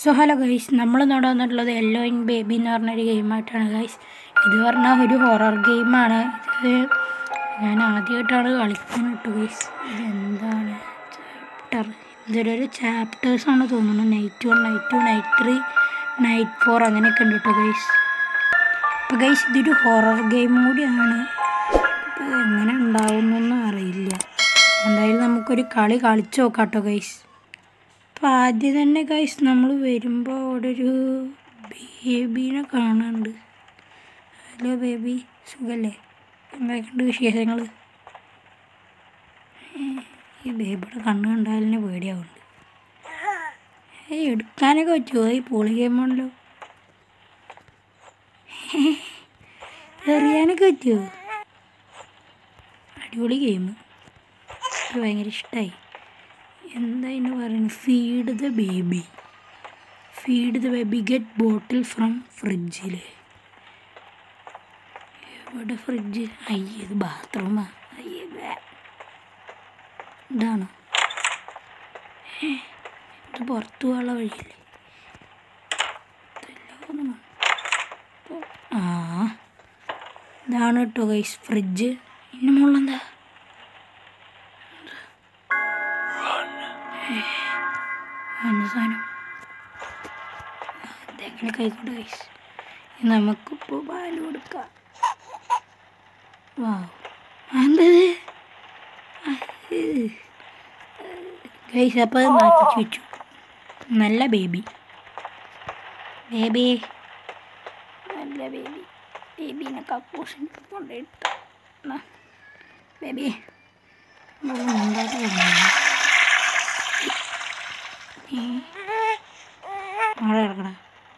So hello guys നമ്മൾ ഇവിടെ വന്നിട്ടുള്ളത് യെല്ലോ ഇൻ ബേബി എന്ന് പറഞ്ഞൊരു ഗെയിമായിട്ടാണ് ഗൈസ് ഇത് പറഞ്ഞാൽ ഒരു ഹൊറർ ഗെയിമാണ് ഇത് ഞാൻ ആദ്യമായിട്ടാണ് കളിക്കുന്നത് കേട്ടോ ഗൈസ് ഇത് എന്താണ് ചാപ്റ്റർ ഇതൊരു ചാപ്റ്റേഴ്സാണ് തോന്നുന്നത് night one night two night three night four അങ്ങനെയൊക്കെ ഉണ്ട് കേട്ടോ ഗൈസ് അപ്പോൾ ഗൈസ് ഇതൊരു ഹൊറർ ഗെയിം കൂടിയാണ് ഇപ്പോൾ എങ്ങനെ ഉണ്ടാവുന്നൊന്നും അറിയില്ല എന്തായാലും നമുക്കൊരു കളി കളിച്ചു നോക്കാം കേട്ടോ ഗൈസ് അപ്പോൾ ആദ്യം തന്നെ ഗൈസ് നമ്മൾ വരുമ്പോൾ അവിടെ ഒരു ബേബീനെ കാണാനുണ്ട് ഹലോ ബേബി സുഖല്ലേ എന്തൊക്കെയുണ്ട് വിശേഷങ്ങൾ ഈ ബേബിയുടെ കണ്ണ് കണ്ടാലിനെ പേടിയാവുന്നുണ്ട് ഏയ് എടുക്കാനൊക്കെ പറ്റുമോ ഈ പോളി ഗെയിമാണല്ലോ എറിയാനൊക്കെ പറ്റുമോ അടിപൊളി ഗെയിം എനിക്ക് ഭയങ്കര ഇഷ്ടമായി എന്താ ഇന്ന് പറയുന്നത് feed the baby feed the baby get bottle from ഫ്രിഡ്ജിൽ എവിടെ ഫ്രിഡ്ജ് അയ്യേ ഇത് ബാത്റൂമാ അയ്യേ ബേ. ഇതാണോ ഏ, ഇത് പുറത്തു പോകാനുള്ള വഴിയല്ലേ ഇതല്ല തോന്നുന്നു. ആ ഇതാണ് കേട്ടോ ഗൈസ് ഫ്രിഡ്ജ് ഇതിൻ്റെ മുകളിലെന്താ എന്ത് സാധനം അതെങ്ങനെ കൈക്കോട്ടെ ഗൈസ് നമുക്കിപ്പോൾ പാല് കൊടുക്കാം വാ എന്തത് ഗൈസ് അപ്പോൾ അത് മാറ്റി വെച്ചു നല്ല ബേബി ബേബി നല്ല ബേബി ബേബീനെ കക്കൂസിന് കൊണ്ടിട്ട് ബേബി ഉണ്ടായിട്ട് കൊണ്ടുവന്നു അവിടെ കിടക്കണ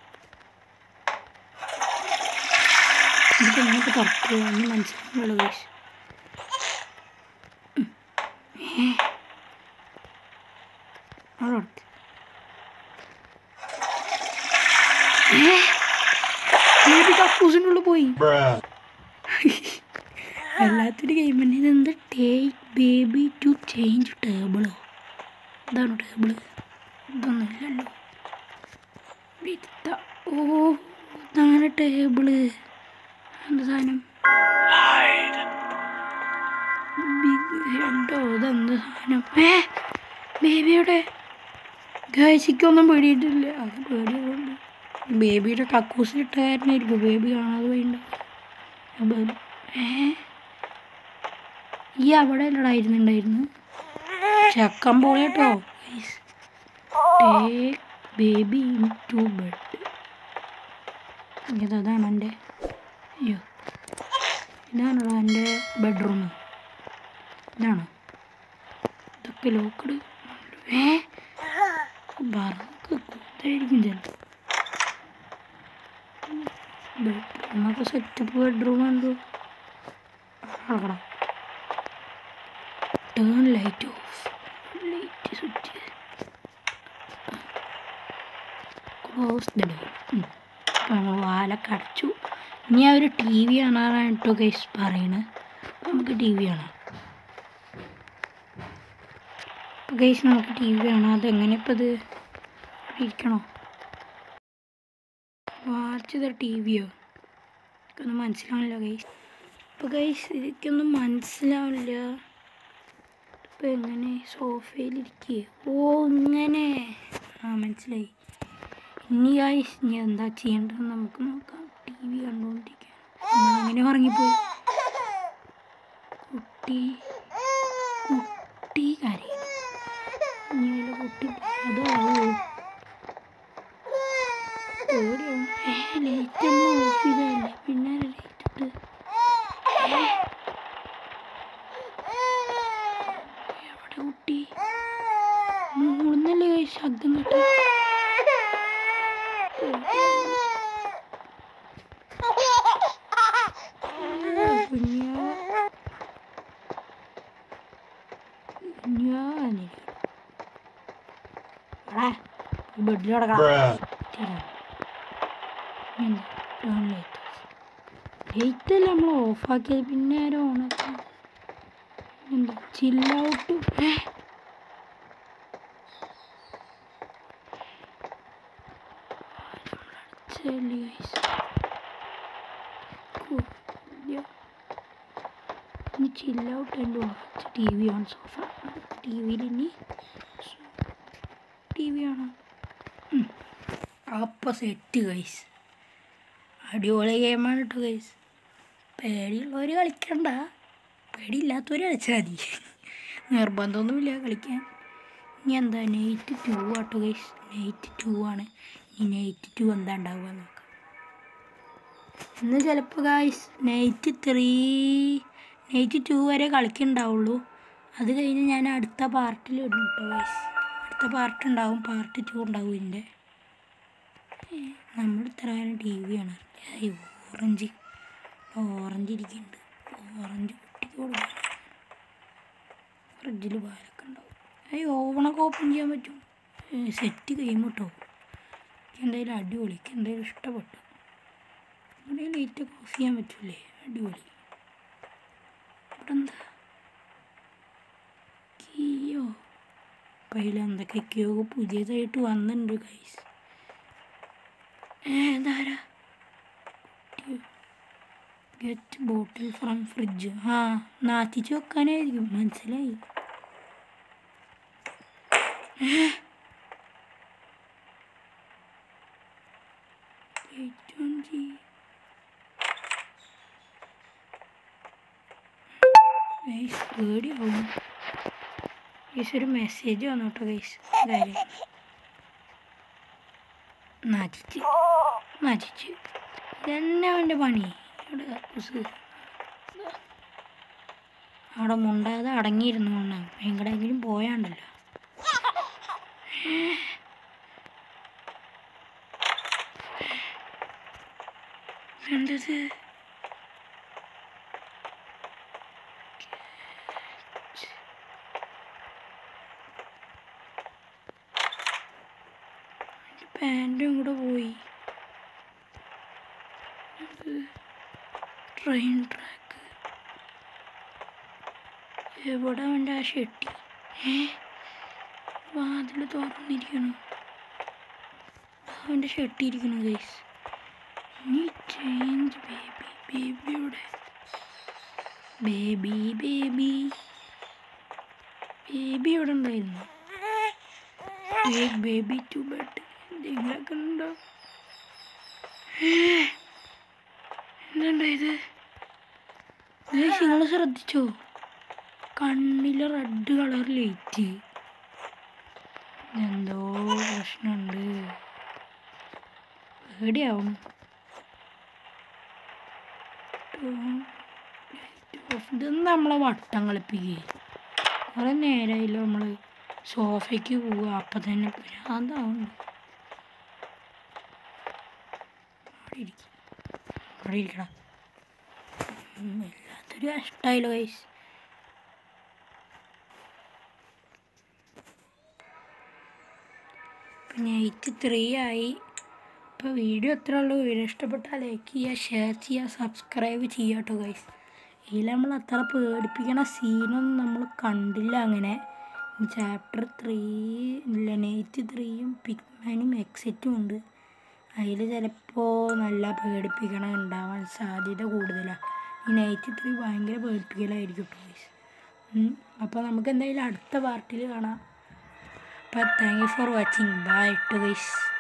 ഇതിപ്പോൾ ഇങ്ങോട്ട് തുറക്കുക ഒന്ന് മനസ്സിലാവുള്ളൂ ഗൈസ് അവിടെ കൊടുക്ക്. ഏ? ബേബി കക്കൂസിൻ്റെ ഉള്ളിൽ പോയി വല്ലാത്തൊരു ഗെയിം തന്നെ ഇതെന്താ ടേക്ക് ബേബി ടു ചേഞ്ച് ടേബിളോ ഇതാണ് ടേബിള് ഇതൊന്നുമില്ലല്ലോ വിത്ത ഓ ഇതാണ് ടേബിള് എന്ത് സാധനം ബിഗ് ഹെഡോ ഇതെന്ത് സാധനം ഏ ബേബിയുടെ ഗേശിക്കൊന്നും പേടിയിട്ടില്ല അത് പേടിയുണ്ട് ബേബിയുടെ കക്കൂസിലിട്ട കാരനായിരിക്കും ബേബി കാണാതെ പോയിണ്ടാവും ഏ ഈ അവിടെ അല്ലടായിരുന്നുണ്ടായിരുന്നു ചക്കൻ പോലെ കേട്ടോ take baby into bed ഇതതാണ് എൻ്റെ അയ്യോ ഇതാണോ എൻ്റെ ബെഡ്റൂം ഇതാണോ ഇതൊക്കെ ലോക്കഡ് ഏ ബറൊക്കെ കൂത്തായിരിക്കും ചിലപ്പോൾ ബെഡ്റൂമൊക്കെ സെറ്റപ്പ് ബെഡ്റൂം ഉണ്ടോ അടക്കടാ turn light off light switch close the door നമ്മൾ വാലൊക്കെ അടച്ചു ഇനി അവർ ടി വി കാണാറാണ് കേട്ടോ ഗൈസ് പറയണത് അപ്പോൾ നമുക്ക് ടി വി കാണാം അപ്പോൾ ഗൈസ് നമുക്ക് ടി വി കാണാം അതെങ്ങനെ ഇപ്പോൾ ഇത് ഇരിക്കണോ വാച്ച് ദ ടി വിയോ എനിക്കൊന്നും മനസ്സിലാവില്ല ഗൈസ് അപ്പോൾ ഗൈസ് എനിക്കൊന്നും മനസ്സിലാവില്ല ഇപ്പോൾ എങ്ങനെ സോഫയിലിരിക്കുക ഓ ഇങ്ങനെ ആ മനസ്സിലായി ഇനി ഗൈസ് ഇനി എന്താ ചെയ്യേണ്ടതെന്ന് നമുക്ക് നോക്കാം ടി വി കണ്ടുകൊണ്ടിരിക്കുക നമ്മളങ്ങനെ ഉറങ്ങിപ്പോയി കുട്ടി കുട്ടി കരയുന്നു ഇനി അതിൽ കുട്ടി അതോ പേടിയാവും ഏ ലൈറ്റ് നമ്മൾ ഓഫ് ചെയ്തതല്ലേ പിന്നെ ലൈറ്റ് ഇട്ട് എവിടെ കുട്ടി മൂന്നല്ലേ കഴിച്ച് ശബ്ദം കേട്ടു ബെഡിൽ കിടക്കണം ലൈറ്റ് അല്ല നമ്മൾ ഓഫാക്കിയത് പിന്നെ ആരോ ഓണാക്കി എന്താ ചില്ലൗട്ട് രസമല്ലേ ഗൈസ് ഇനി chill out and watch T V on sofa T വിയിൽ ഇനി ടി വി ആണോ അപ്പം സെറ്റ് ഗൈസ് അടിപൊളി ഗെയിമാണ് കേട്ടോ ഗൈസ് പേടിയുള്ളവർ കളിക്കണ്ട പേടിയില്ലാത്തവർ കളിച്ചാൽ മതി നിർബന്ധമൊന്നുമില്ല കളിക്കാൻ ഇനി എന്താ നൈറ്റ് ടു ആട്ടോ ഗൈസ് നൈറ്റ് ടു ആണ് ഇനി നൈറ്റ് ടു എന്താ ഉണ്ടാവുക നോക്കാം ഇന്ന് ചിലപ്പോൾ guys night three night two വരെ കളിക്കുന്നുണ്ടാവുള്ളൂ അത് കഴിഞ്ഞ് ഞാൻ അടുത്ത പാർട്ടിൽ ഇടും കേട്ടോ ഗൈസ് അടുത്ത പാർട്ട് ഉണ്ടാവും പാർട്ട് ടു ഉണ്ടാവും ഇതിൻ്റെ നമ്മൾ ഇത്ര നേരം ടി വി ആണ് ഓറഞ്ച് ഓറഞ്ച് ഇരിക്കുന്നുണ്ട് ഓറഞ്ച് കുട്ടിക്ക് കൊടുക്കാൻ ഫ്രിഡ്ജിൽ പാലൊക്കെ ഉണ്ടാവും ഈ ഓവണൊക്കെ ഓപ്പൺ ചെയ്യാൻ പറ്റും സെറ്റ് ഗെയിം കേട്ടോ എനിക്ക് എന്തായാലും അടിപൊളി എനിക്ക് എന്തായാലും ഇഷ്ടപ്പെട്ടു ഇവിടെ ലൈറ്റൊക്കെ ഓഫ് ചെയ്യാൻ പറ്റൂലേ അടിപൊളി ഇവിടെ എന്താ കീയോ കയ്യിൽ എന്തൊക്കെയൊക്കെയോ പുതിയതായിട്ട് വന്നിട്ടുണ്ട് കൈസ് ഏതാരാ ഗെറ്റ് ബോട്ടിൽ ഫ്രം ഫ്രിഡ്ജ് ആ നാത്തിച്ച് വെക്കാനായിരിക്കും മനസ്സിലായി ഏ? Wait on the- ഗൈസ് പേടിയാവും ഗൈസ് ഒരു മെസ്സേജ് വന്നു കേട്ടോ ഗൈസ് കാര്യം നാച്ചിച്ച് നാച്ചിച്ച് ഇതന്നെ അവൻ്റെ പണി ഇവിടെ കക്കൂസ് അവിടെ മുണ്ടാതെ അടങ്ങിയിരുന്നു കൊണ്ടാണ് എങ്ങടെയെങ്കിലും പോയാണ്ടല്ലോ എന്തത് പാൻറ്റും കൂടെ പോയി ട്രെയിൻ ട്രാക്ക് എവിടെ അവൻ്റെ ആ ഷെട്ടി ഏ വാതിൽ തുറന്നിരിക്കണു അവൻ്റെ ഷെട്ടി ഇരിക്കണു ഗൈസ് നീ ചേഞ്ച് ബേബി ബേബിയുടെ ബേബി ബേബി ബേബി ഇവിടെ ഉണ്ടായിരുന്നു ബേബി ടു ബെഡ് എന്തെങ്കിലുമൊക്കെ ഉണ്ടോ എന്തുണ്ടായത് നിങ്ങൾ ശ്രദ്ധിച്ചോ കണ്ണിൽ റെഡ് കളർ ലൈറ്റ് എന്തോ പ്രശ്നമുണ്ട് പേടിയാവും ഇതൊന്നും നമ്മളെ വട്ടം കളിപ്പിക്കേ കുറേ നേരമായില്ലോ നമ്മൾ സോഫയ്ക്ക് പോവുക അപ്പം തന്നെ ഭ്രാന്താവുന്നു അവിടെ ഇരിക്കും അവിടെ ഇരിക്കടാ ഉം, വല്ലാത്തൊരു കഷ്ടമായല്ലോ കൈസ് ഇപ്പം നൈറ്റ് ത്രീ ആയി ഇപ്പോൾ വീഡിയോ എത്ര ഉള്ളൂ വീഡിയോ ഇഷ്ടപ്പെട്ടാൽ ലൈക്ക് ചെയ്യുക ഷെയർ ചെയ്യുക സബ്സ്ക്രൈബ് ചെയ്യുക കേട്ടോ ഗൈസ് ഇതിൽ നമ്മൾ അത്ര പേടിപ്പിക്കണ സീനൊന്നും നമ്മൾ കണ്ടില്ല അങ്ങനെ ചാപ്റ്റർ ത്രീ ഇല്ല നൈറ്റ് ത്രീയും പിക്മാനും എക്സിറ്റും ഉണ്ട് അതിൽ ചിലപ്പോൾ നല്ല പേടിപ്പിക്കണം ഉണ്ടാവാൻ സാധ്യത കൂടുതലാണ് ഈ നൈറ്റ് ത്രീ ഭയങ്കര പേടിപ്പിക്കലായിരിക്കും കേട്ടോ ഗൈസ് അപ്പോൾ നമുക്ക് എന്തായാലും അടുത്ത പാർട്ടിൽ കാണാം അപ്പോൾ thank you for watching bye to guys